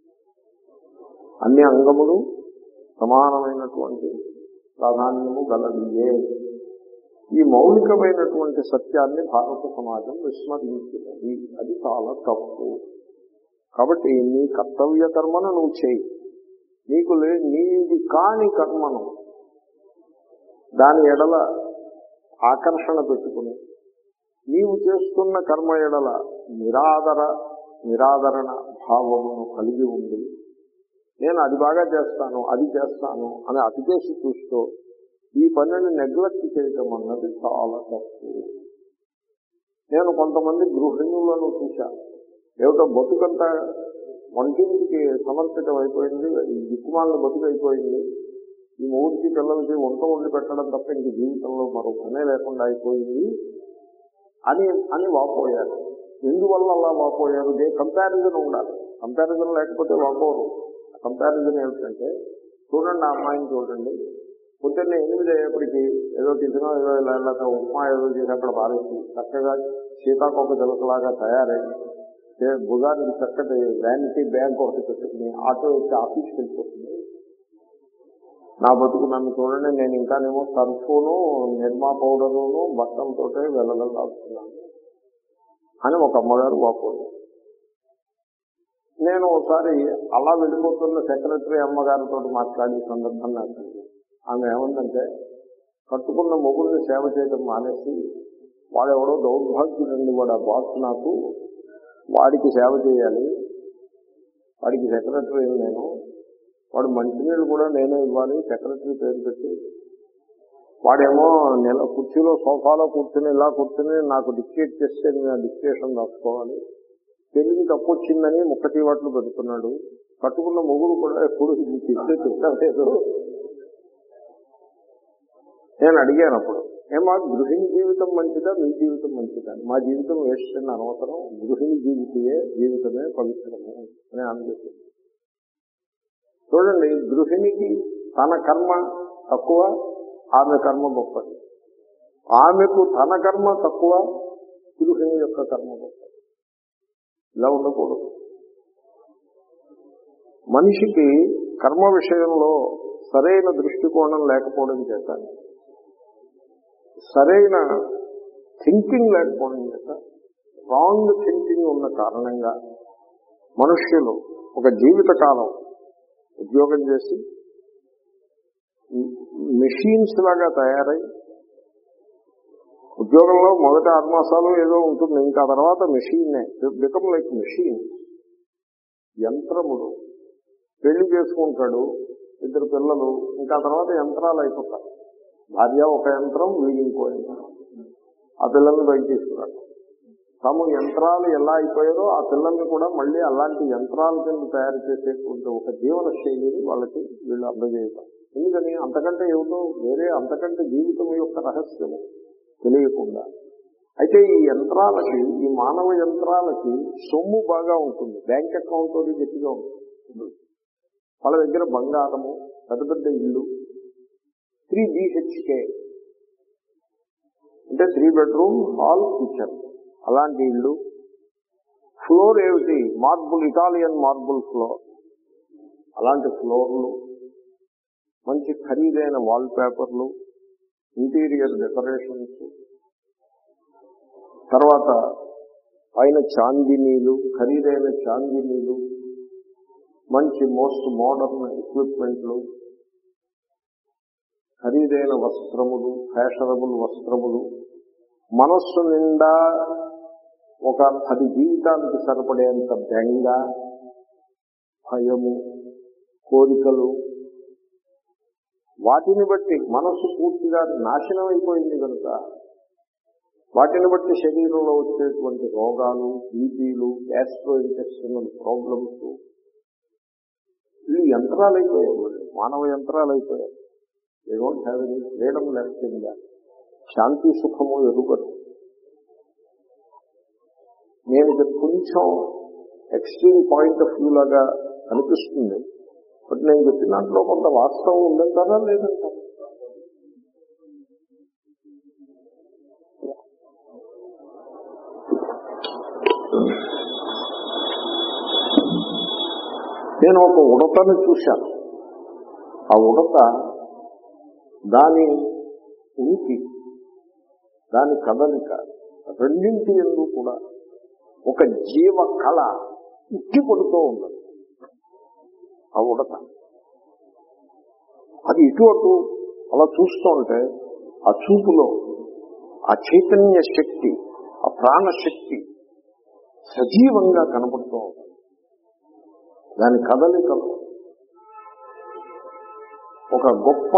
అన్ని అంగములు సమానమైనటువంటి ప్రాధాన్యము గలదియే ఈ మౌలికమైనటువంటి సత్యాన్ని భారత సమాజం విస్మరించినది అది చాలా తప్పు కాబట్టి నీ కర్తవ్య కర్మను నువ్వు చేయి నీకు లే నీది కాని కర్మను దాని ఎడల ఆకర్షణ పెట్టుకుని నీవు చేస్తున్న కర్మ ఎడల నిరాదర నిరాదరణ భావమును కలిగి ఉంది నేను అది బాగా చేస్తాను అది చేస్తాను అని అతి చేసి చూస్తూ ఈ పనిని నెగ్లెక్ట్ చేయటం అన్నది చాలా తప్పు నేను కొంతమంది గృహిణులను చూశాను ఏమిటో బతుకంతా వంటింటికి సమర్పితం అయిపోయింది ఈ దిక్కుమాలను బతుకు అయిపోయింది ఈ మూడికి పిల్లలకి వంట వండి పెట్టడం తప్ప ఇంక జీవితంలో మరో పనే లేకుండా అయిపోయింది అని అని వాపోయారు ఎందువల్ల అలా వాపోయారు దే కంపారిజన్ ఉండాలి కంపారిజన్ లేకపోతే వాపోరు కంపారిజన్ ఏమిటంటే చూడండి ఆ అమ్మాయిని చూడండి పొద్దున్నే ఎనిమిది అయ్యేప్పటికి ఏదో టిఫిన్ ఏదో ఇలా ఇలా ఉప్మా ఏదో చేసి అక్కడ పారేసి చక్కగా సీతాకోక జలకలాగా తయారై చే- భుజానికి చక్కటి వ్యానిటీ బ్యాగ్ ఒకటి పెట్టుకుని ఆటో వచ్చి ఆఫీస్కి వెళ్ళిపోతుంది నా బతుకు నన్ను చూడండి నేను ఇంకానేమో సర్ఫును నిర్మా పౌడరును బట్టంతో వెళ్ళగలుగుతున్నాను అని ఒక అమ్మగారు వాపోయింది నేను ఒకసారి అలా వెళ్ళిపోతున్న సెక్రటరీ అమ్మగారితో మాట్లాడే సందర్భం నాకు ఉంది. ఆమె ఏమందంటే కట్టుకున్న మొగుడిని సేవ చేయడం మానేసి వాడెవడో దౌర్భాగ్యుడండి వాడు ఆ బాస్ నాకు వాడికి సేవ చేయాలి వాడికి సెక్రటరీ నేను వాడు మంచినీళ్ళు కూడా నేనే ఇవ్వాలి సెక్రటరీ పేరు పెట్టి వాడేమో నెల కుర్చీలో సోఫాలో కూర్చుని ఇలా కూర్చుని నాకు డిక్టేట్ చేస్తే నేను డిక్టేషన్ రాసుకోవాలి పెళ్లికి తప్పు వచ్చిందని ముక్కటి వాట్లు పెడుతున్నాడు కట్టుకున్న మొగుడు కూడా ఎప్పుడు ఇది తిట్టే తిట్టలేదు నేను అడిగాను అప్పుడు ఏమా గృహిణి జీవితం మంచిదా మీ జీవితం మంచిదా మా జీవితం వేస్ట్ అని అనవసరం గృహిణి జీవితయే జీవితమే పవిత్రము అని అనిపిస్తుంది చూడండి గృహిణికి తన కర్మ తక్కువ ఆమె కర్మ గొప్పది ఆమెకు తన కర్మ తక్కువ గృహిణి యొక్క కర్మ గొప్పది ఇలా ఉండకూడదు మనిషికి కర్మ విషయంలో సరైన దృష్టికోణం లేకపోవడం చేత సరైన థింకింగ్ లేకపోవడం చేత రాంగ్ థింకింగ్ ఉన్న కారణంగా మనుష్యులు ఒక జీవిత కాలం ఉద్యోగం చేసి మెషిన్స్ లాగా తయారై ఉద్యోగంలో మొదటి ఆరు మాసాలు ఏదో ఉంటుంది ఇంకా తర్వాత మెషిన్ బికమ్ లైక్ మెషిన్ యంత్రములు పెళ్లి చేసుకుంటాడు ఇద్దరు పిల్లలు ఇంకా తర్వాత యంత్రాలు అయిపోతారు భార్య ఒక యంత్రం వీడి ఇంకో యంత్రం ఆ పిల్లల్ని బయట తీసుకురాడు తాము యంత్రాలు ఎలా అయిపోయారో ఆ పిల్లల్ని కూడా మళ్ళీ అలాంటి యంత్రాల కింద తయారు చేసేటువంటి ఒక జీవన శైలిని వాళ్ళకి వీళ్ళు అందజేయటం ఎందుకని అంతకంటే ఏమిటో వేరే అంతకంటే జీవితం యొక్క రహస్యము తెలియకుండా అయితే ఈ యంత్రాలకి ఈ మానవ యంత్రాలకి సొమ్ము బాగా ఉంటుంది బ్యాంక్ అకౌంట్ అది గట్టిగా ఉంటుంది వాళ్ళ దగ్గర బంగారము పెద్ద పెద్ద ఇల్లు త్రీ బిహెచ్కే అంటే త్రీ బెడ్రూమ్ హాల్ కిచెన్ అలాంటి ఇల్లు ఫ్లోర్ ఏమిటి మార్బుల్ ఇటాలియన్ మార్బుల్ ఫ్లోర్ అలాంటి ఫ్లోర్లు మంచి ఖరీదైన వాల్ పేపర్లు ఇంటీరియర్ డెకరేషన్స్ తర్వాత పైన చాందినీలు ఖరీదైన చాందినీలు మంచి మోస్ట్ మోడర్న్ ఎక్విప్మెంట్లు ఖరీదైన వస్త్రములు ఫ్యాషనబుల్ వస్త్రములు మనస్సు నిండా ఒక పది జీవితానికి సరిపడేంత బెంగ భయము కోరికలు వాటిని బట్టి మనస్సు పూర్తిగా నాశనం అయిపోయింది కనుక వాటిని బట్టి శరీరంలో వచ్చేటువంటి రోగాలు బీపీలు గ్యాస్ట్రో ఇంటెస్టినల్ ప్రాబ్లమ్స్ ఇవి యంత్రాలు అయిపోయాయి వాళ్ళు. మానవ యంత్రాలు అయిపోయాయి they don't have any freedom left in that శాంతి సుఖము ఎరుగరు నేను ఇది కొంచెం ఎక్స్ట్రీమ్ పాయింట్ ఆఫ్ వ్యూ లాగా అనిపిస్తుంది బట్ నేను చెప్పిన దాంట్లో కొంత వాస్తవం ఉందంటారా లేదంటారా నేను ఒక ఉడతను చూశాను ఆ ఉడత దాని ఉనికి దాని కదలిక రెండింటి ఎందు కూడా ఒక జీవ కళ ఉట్టి పడుతూ ఉన్నది ఆ ఉడత అది ఇటు అటు అలా చూస్తూ ఉంటే ఆ చూపులో ఆ చైతన్య శక్తి ఆ ప్రాణశక్తి సజీవంగా కనపడుతూ ఉంటుంది దాని కదలికలు ఒక గొప్ప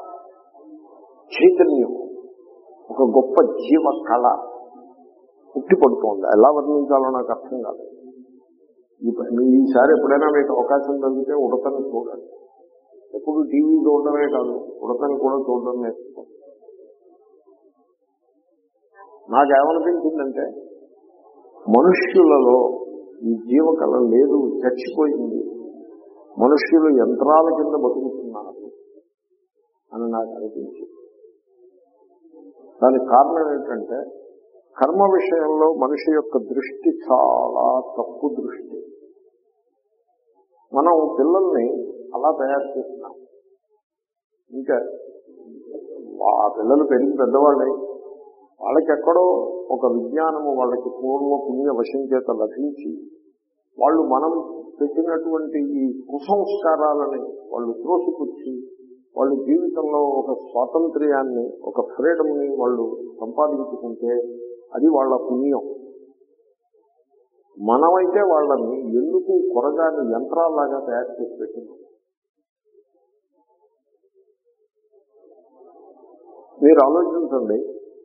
చైతన్యం ఒక గొప్ప జీవ కళ పుట్టిపడుతోంది ఎలా వర్ణించాలో నాకు అర్థం కాదు ఈ ప- మీ ఈసారి ఎప్పుడైనా మీకు అవకాశం దొరికితే ఉడతని చూడండి ఎప్పుడు టీవీ చూడడమే కాదు ఉడతని కూడా చూడడం నేర్చుకోండి నాకేమనిపించిందంటే మనుష్యులలో ఈ జీవకళ లేదు చచ్చిపోయింది మనుష్యులు యంత్రాల కింద బతుకుతున్నారు అని నాకు అనిపించింది దానికి కారణం ఏంటంటే కర్మ విషయంలో మనిషి యొక్క దృష్టి చాలా తప్పు దృష్టి మనం పిల్లల్ని అలా తయారు చేస్తున్నాం ఇంకా ఆ పిల్లలు పెరిగి పెద్దవాళ్ళే వాళ్ళకి ఎక్కడో ఒక విజ్ఞానము వాళ్ళకి పూర్వ పుణ్య వశం చేత లభించి వాళ్ళు మనం పెట్టినటువంటి ఈ కుసంస్కారాలని వాళ్ళు త్రోసిపుచ్చి వాళ్ళు జీవితంలో ఒక స్వాతంత్ర్యాన్ని ఒక ఫ్రీడమ్ ని వాళ్ళు సంపాదించుకుంటే అది వాళ్ళ పుణ్యం మనమైతే వాళ్ళని ఎందుకు కొరగాని యంత్రాల్లాగా తయారు చేసి పెట్టినాం మీరు ఆలోచించండి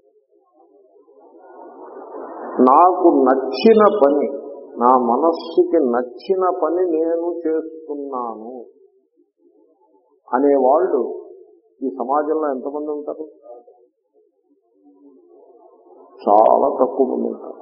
నాకు నచ్చిన పని నా మనస్సుకి నచ్చిన పని నేను చేస్తున్నాను అనేవాళ్ళు ఈ సమాజంలో ఎంతమంది ఉంటారు చాలా తక్కువ మంది ఉంటారు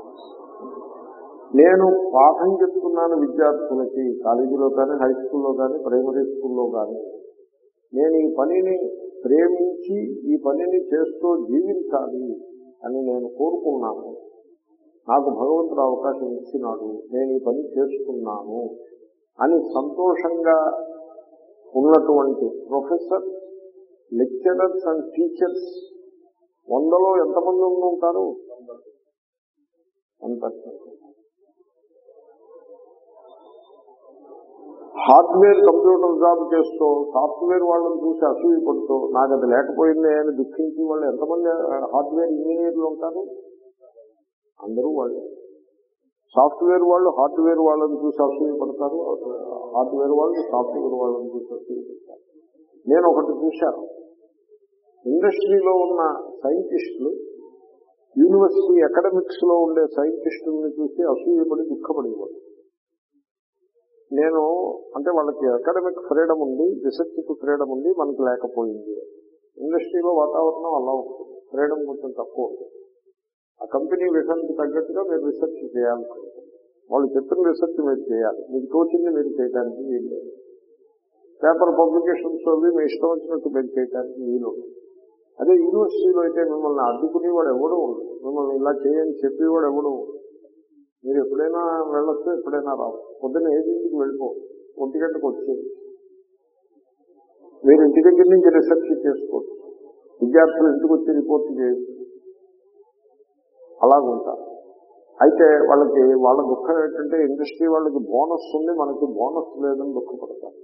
నేను పాఠం చెప్తున్నాను విద్యార్థులకి కాలేజీలో కానీ హై స్కూల్లో కానీ ప్రైమరీ స్కూల్లో కానీ నేను ఈ పనిని ప్రేమించి ఈ పనిని చేస్తూ జీవించాలి అని నేను కోరుకున్నాను నాకు భగవంతుడు అవకాశం ఇచ్చినాడు నేను ఈ పని చేస్తున్నాను అని సంతోషంగా ఉన్నటువంటి ప్రొఫెసర్ లెక్చరర్స్ అండ్ టీచర్స్ వందలో ఎంతమంది ఉండి ఉంటారు one percent hardware computer job చేస్తూ సాఫ్ట్వేర్ వాళ్ళని చూసి అసూయ పడుతూ నాకు అది లేకపోయింది అని దుఃఖించి వాళ్ళు ఎంతమంది హార్డ్వేర్ ఇంజనీర్లు ఉంటారు అందరూ వాళ్ళు సాఫ్ట్వేర్ వాళ్ళు హార్డ్వేర్ వాళ్ళని చూసి అసూయ పడతారు హార్డ్వేర్ వాళ్ళు సాఫ్ట్వేర్ వాళ్ళని చూసి అసూయ పడతారు నేను ఒకటి చూశాను ఇండస్ట్రీలో ఉన్న సైంటిస్టులు యూనివర్సిటీ అకాడమిక్స్ లో ఉండే సైంటిస్టుల్ని చూసి అసూయపడి దుఃఖపడేవాడు నేను అంటే వాళ్ళకి అకాడమిక్ ఫ్రీడమ్ ఉంది రీసెర్చ్ కి ఫ్రీడమ్ ఉంది మనకి లేకపోయింది ఇండస్ట్రీలో వాతావరణం అలా ఉంటుంది ఫ్రీడమ్ కొంచెం తక్కువ ఉంటుంది ఆ కంపెనీ విషయానికి తగ్గట్టుగా మీరు రీసెర్చ్ చేయాలి వాళ్ళు చెప్పిన రీసెర్చ్ మీరు చేయాలి మీకు తోచింది మీరు చేయడానికి వీలు లేదు పేపర్ పబ్లికేషన్స్ అవి మీ ఇష్టం వచ్చినట్టు మీరు చేయడానికి వీలు ఉంది. అదే యూనివర్సిటీలో అయితే మిమ్మల్ని అడ్డుకునేవాడు ఎవడో ఉండదు మిమ్మల్ని ఇలా చేయని చెప్పేవాడు ఎవడో ఉండదు మీరు ఎప్పుడైనా వెళ్ళొచ్చు ఎప్పుడైనా రావు పొద్దున్న ఏజెన్సీకి వెళ్ళిపో ఒంటి గంటకు వచ్చేది మీరు ఇంటి దగ్గర నుంచి రీసెర్చ్ చేసుకోవచ్చు విద్యార్థులు ఇంటికి వచ్చి రిపోర్ట్ చేయొచ్చు అలాగుంటారు అయితే వాళ్ళకి వాళ్ళ దుఃఖం ఏంటంటే ఇండస్ట్రీ వాళ్ళకి బోనస్ ఉంది మనకి బోనస్ లేదని దుఃఖపడతారు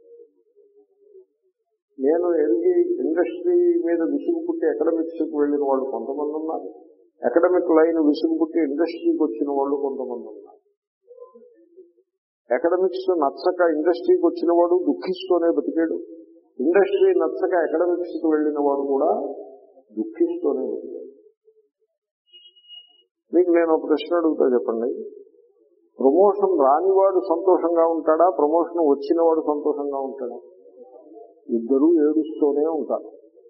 నేను ఎరిగి ఇండస్ట్రీ మీద విసుగు పుట్టి అకాడమిక్స్ కి వెళ్ళిన వాళ్ళు కొంతమంది ఉన్నారు అకాడమిక్ లైన్ విసుగు పుట్టి ఇండస్ట్రీకి వచ్చిన వాళ్ళు కొంతమంది ఉన్నారు అకాడమిక్స్ నచ్చక ఇండస్ట్రీకి వచ్చిన వాడు దుఃఖిస్తూనే బతికాడు ఇండస్ట్రీ నచ్చక అకాడమిక్స్ కి వెళ్ళిన వాడు కూడా దుఃఖిస్తూనే బతికాడు మీకు నేను ఒక ప్రశ్న అడుగుతా చెప్పండి ప్రమోషన్ రానివాడు సంతోషంగా ఉంటాడా ప్రమోషన్ వచ్చినవాడు సంతోషంగా ఉంటాడా ఇద్దరూ ఏడుస్తూనే ఉంటారు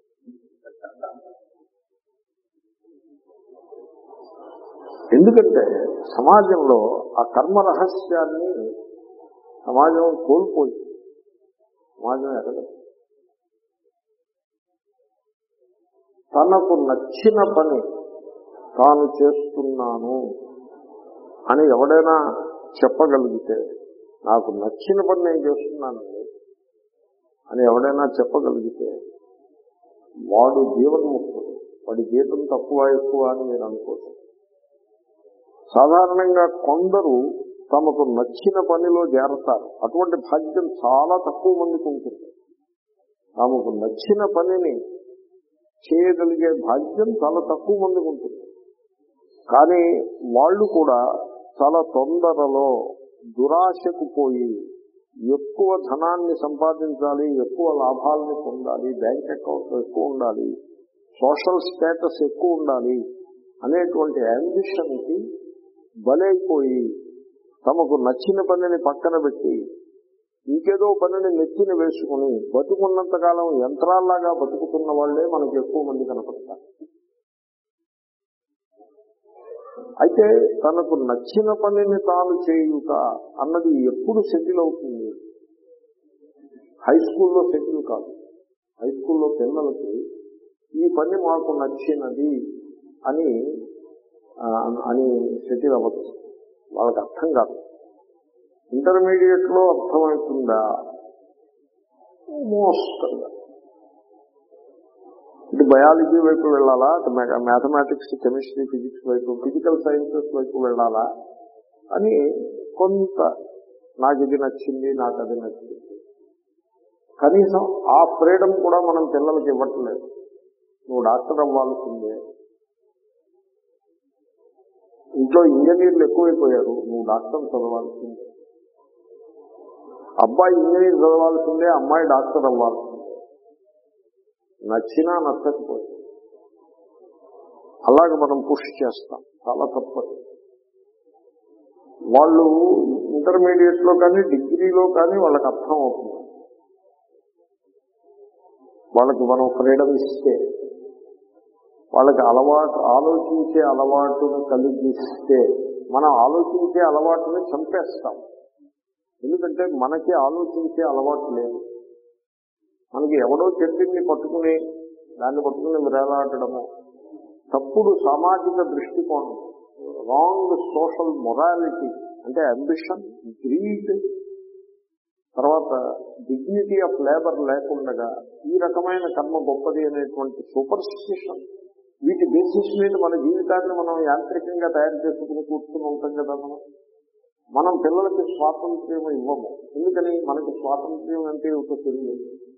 ఎందుకంటే సమాజంలో ఆ కర్మ రహస్యాన్ని సమాజం కోల్పోయి సమాజం ఎరగదు తనకు నచ్చిన పని తాను చేస్తున్నాను అని ఎవడైనా చెప్పగలిగితే నాకు నచ్చిన పని నేను చేస్తున్నానండి అని ఎవడైనా చెప్పగలిగితే వాడు జీవన్ముక్తుడు వాడి జీతం తక్కువ ఎక్కువ అని మీరు అనుకోవచ్చు సాధారణంగా కొందరు తమకు నచ్చిన పనిలో చేరతారు అటువంటి భాగ్యం చాలా తక్కువ మందికి ఉంటుంది తమకు నచ్చిన పనిని చేయగలిగే భాగ్యం చాలా తక్కువ మందికి ఉంటుంది కానీ వాళ్ళు కూడా చాలా తొందరలో దురాశకు పోయి ఎక్కువ ధనాన్ని సంపాదించాలి ఎక్కువ లాభాలని పొందాలి బ్యాంక్ అకౌంట్ ఎక్కువ ఉండాలి సోషల్ స్టేటస్ ఎక్కువ ఉండాలి అనేటువంటి అంబిషన్కి బలైపోయి తమకు నచ్చిన పనిని పక్కన పెట్టి ఇంకేదో పనిని నెత్తిన వేసుకుని బతుకున్నంత కాలం యంత్రాల్లాగా బతుకుతున్న వాళ్లే మనకు ఎక్కువ మంది కనపడతారు అయితే తనకు నచ్చిన పనిని తాను చేయుట అన్నది ఎప్పుడు సెటిల్ అవుతుంది హై స్కూల్లో సెటిల్ కాదు హై స్కూల్లో పిల్లలకి ఈ పని మాకు నచ్చినది అని ఆ, అని సెటిల్ అవ్వదు వాళ్ళకి అర్థం కాదు ఇంటర్మీడియట్ లో అర్థమవుతుందా మోస్తరుగా ఇటు బయాలజీ వైపు వెళ్ళాలా అటు మ్యాథమెటిక్స్ కెమిస్ట్రీ ఫిజిక్స్ వైపు ఫిజికల్ సైన్సెస్ వైపు వెళ్ళాలా అని కొంత నాకు ఇది నచ్చింది నాకు అది నచ్చింది కనీసం ఆ ఫ్రీడమ్ కూడా మనం పిల్లలకి ఇవ్వట్లేదు నువ్వు డాక్టర్ అవ్వాల్సిందే ఇంట్లో ఇంజనీర్లు ఎక్కువైపోయారు నువ్వు డాక్టర్ చదవాల్సిందే అబ్బాయి ఇంజనీర్ చదవాల్సిందే అమ్మాయి డాక్టర్ అవ్వాల్సిందే నచ్చినా నచ్చకపోయి అలాగే మనం పుష్ చేస్తాం చాలా తప్పదు వాళ్ళు ఇంటర్మీడియట్ లో కానీ డిగ్రీలో కానీ వాళ్ళకి అర్థం అవుతుంది వాళ్ళకి మనం ఫ్రీడమ్ ఇస్తే వాళ్ళకి అలవాటు ఆలోచించే అలవాటును కలిగిస్తే మనం ఆలోచించే అలవాటుని చంపేస్తాం ఎందుకంటే మనకి ఆలోచించే అలవాటు లేదు మనకి ఎవడో చెప్పింది పట్టుకుని దాన్ని పట్టుకుని విరేలాడము తప్పుడు సామాజిక దృష్టికోణం రాంగ్ సోషల్ మొరాలిటీ అంటే అంబిషన్ గ్రీడ్ తర్వాత డిగ్నిటీ ఆఫ్ లేబర్ లేకుండా ఈ రకమైన కర్మ గొప్పది అనేటువంటి సూపర్ స్టిషన్ వీటి బేసిస్ మీద మన జీవితాన్ని మనం యాంత్రికంగా తయారు చేసుకుని కూర్చుని ఉంటాం కదా మనం మనం పిల్లలకి స్వాతంత్ర్యం ఇవ్వము ఎందుకని మనకి స్వాతంత్ర్యం అంటే ఒక తెలియదు